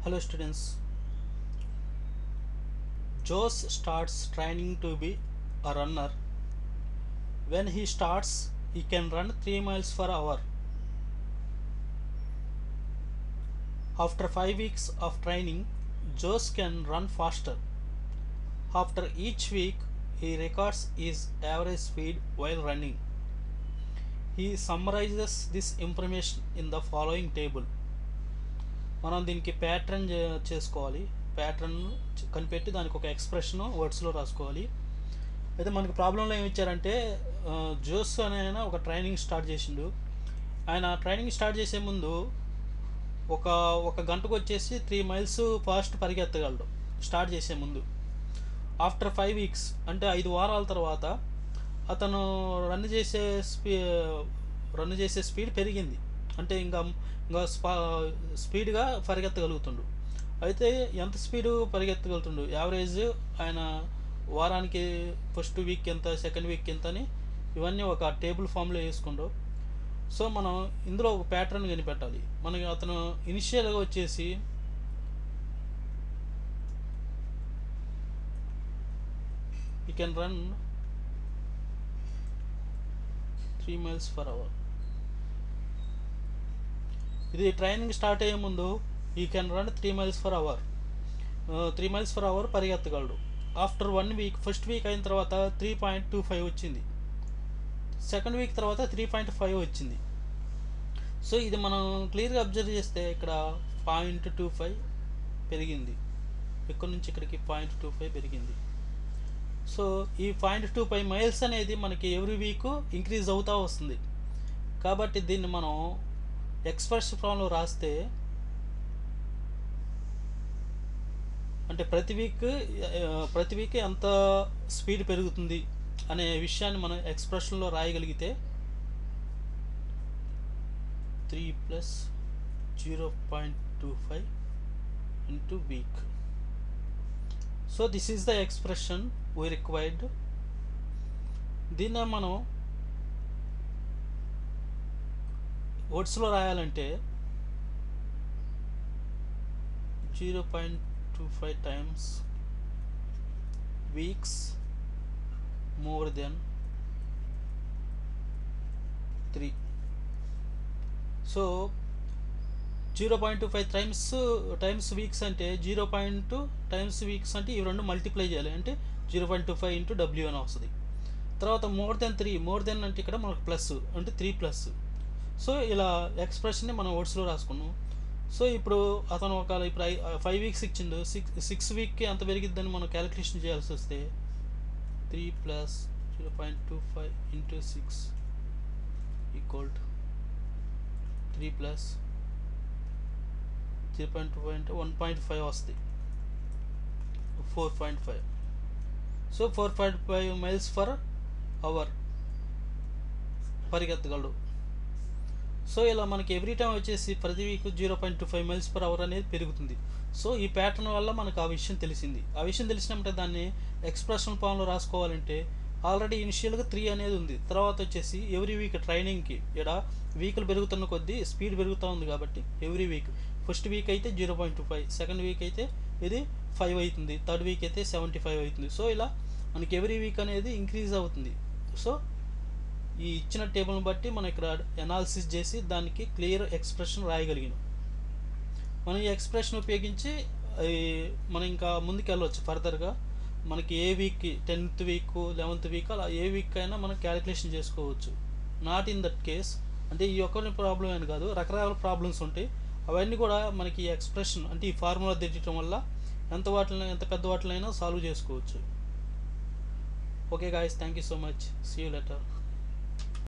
Hello students. Jose starts training to be a runner. When he starts, he can run 3 miles per hour. After 5 weeks of training, Jose can run faster. After each week, he records his average speed while running. He summarizes this information in the following table. మనం దీనికి pattern చేసుకోవాలి pattern కనిపెట్టి దానికి ఒక expression వర్డ్స్లో రాసుకోవాలి అయితే మనకి ప్రాబ్లంలో ఏమి ఇచ్చారంటే ఆ, జోస్ అనే ఆయన ఒక ట్రైనింగ్ స్టార్ట్ చేసిండు ఆయన ట్రైనింగ్ స్టార్ట్ చేసే ముందు ఒక ఒక గంటకు వచ్చేసి త్రీ మైల్స్ ఫాస్ట్ పరిగెత్తగలడు స్టార్ట్ చేసే ముందు ఆఫ్టర్ ఫైవ్ వీక్స్ అంటే ఐదు వారాల తర్వాత అతను రన్ చేసే స్పీ రన్ చేసే స్పీడ్ పెరిగింది అంటే ఇంకా ఇంకా స్పా స్పీడ్గా పరిగెత్తగలుగుతుండు అయితే ఎంత స్పీడ్ పరిగెత్తగలుగుతుండు యావరేజ్ ఆయన వారానికి ఫస్ట్ వీక్ ఎంత సెకండ్ వీక్ ఎంత అని ఇవన్నీ ఒక టేబుల్ ఫామ్లో వేసుకుండు సో మనం ఇందులో ఒక ప్యాటర్న్ కనిపెట్టాలి మనకి అతను ఇనిషియల్గా వచ్చేసి he can run three miles per hour ఇది ట్రైనింగ్ స్టార్ట్ అయ్యే ముందు he can run three miles per hour three miles per hour పరిగెత్తగలడు after one week first week అయిన తర్వాత త్రీ పాయింట్ టూ ఫైవ్ వచ్చింది సెకండ్ వీక్ తర్వాత three point five వచ్చింది so ఇది మనం క్లియర్గా అబ్జర్వ్ చేస్తే ఇక్కడ పాయింట్ టూ ఫైవ్ పెరిగింది ఇక్కడ నుంచి ఇక్కడికి పాయింట్ టూ ఫైవ్ పెరిగింది సో ఈ పాయింట్ టూ ఫైవ్ మైల్స్ అనేది మనకి ఎవ్రీ వీక్ ఇంక్రీజ్ అవుతూ వస్తుంది కాబట్టి దీన్ని మనం ఎక్స్ప్రెస్ ఫామ్లో రాస్తే అంటే ప్రతి వీక్ ప్రతి వీక్ ఎంత స్పీడ్ పెరుగుతుంది అనే విషయాన్ని మనం ఎక్స్ప్రెషన్లో రాయగలిగితే three plus zero point two five into week so this is the expression we required దీన్ని మనం వర్డ్స్లో రాయాలంటే zero point two five times weeks more than three so zero point two five times times weeks అంటే zero point times weeks అంటే ఇవి రెండు multiply చేయాలి అంటే zero point two five into W అని వస్తుంది తర్వాత more than three more than అంటే ఇక్కడ మనకు ప్లస్ అంటే త్రీ ప్లస్ సో ఇలా ఎక్స్ప్రెషన్ని మనం వర్డ్స్లో రాసుకున్నాం సో ఇప్పుడు అతను ఒక ఇప్పుడు ఫైవ్ వీక్స్ ఇచ్చిండు సిక్స్ సిక్స్ వీక్కి ఎంత పెరిగిద్దని మనం క్యాలిక్యులేషన్ చేయాల్సి వస్తే three plus zero point two five into six equal to three plus zero point two point one point five వస్తుంది four point five so four point five miles for hour పరిగెత్తగలడు so ఇలా మనకి every time వచ్చేసి ప్రతి week zero point two five miles per hour అనేది పెరుగుతుంది so ఈ pattern వల్ల మనకు ఆ విషయం తెలిసింది ఆ విషయం తెలిసినప్పుడు దాన్ని ఎక్స్ప్రెషన్ ఫామ్లో రాసుకోవాలంటే ఆల్రెడీ ఇనిషియల్గా త్రీ అనేది ఉంది తర్వాత వచ్చేసి ఎవ్రీ వీక్ ట్రైనింగ్కి ఇక్కడ వీకులు పెరుగుతున్న కొద్దీ స్పీడ్ పెరుగుతూ ఉంది కాబట్టి ఎవ్రీ వీక్ ఫస్ట్ వీక్ అయితే zero point two five second week అయితే ఇది ఫైవ్ అవుతుంది థర్డ్ వీక్ అయితే సెవెంటీ ఫైవ్ అవుతుంది సో ఇలా మనకి ఎవ్రీ వీక్ అనేది ఇంక్రీజ్ అవుతుంది సో ఈ ఇచ్చిన టేబుల్ని బట్టి మనం ఇక్కడ ఎనాలిసిస్ చేసి దానికి క్లియర్ ఎక్స్ప్రెషన్ రాయగలిగినాం మనం ఈ ఎక్స్ప్రెషన్ ఉపయోగించి ఈ మనం ఇంకా ముందుకు వెళ్ళవచ్చు ఫర్దర్గా మనకి ఏ వీక్కి టెన్త్ వీక్ లెవెన్త్ వీక్ అలా ఏ వీక్ అయినా మనం క్యాలిక్యులేషన్ చేసుకోవచ్చు నాట్ ఇన్ దట్ కేస్ అంటే ఈ ఒక్కరి ప్రాబ్లం అని కాదు రకరకాల ప్రాబ్లమ్స్ ఉంటాయి అవన్నీ కూడా మనకి ఈ ఎక్స్ప్రెషన్ అంటే ఈ ఫార్ములా తెచ్చడం వల్ల ఎంత వాటిని ఎంత పెద్ద వాటినైనా సాల్వ్ చేసుకోవచ్చు okay guys thank you so much see you letter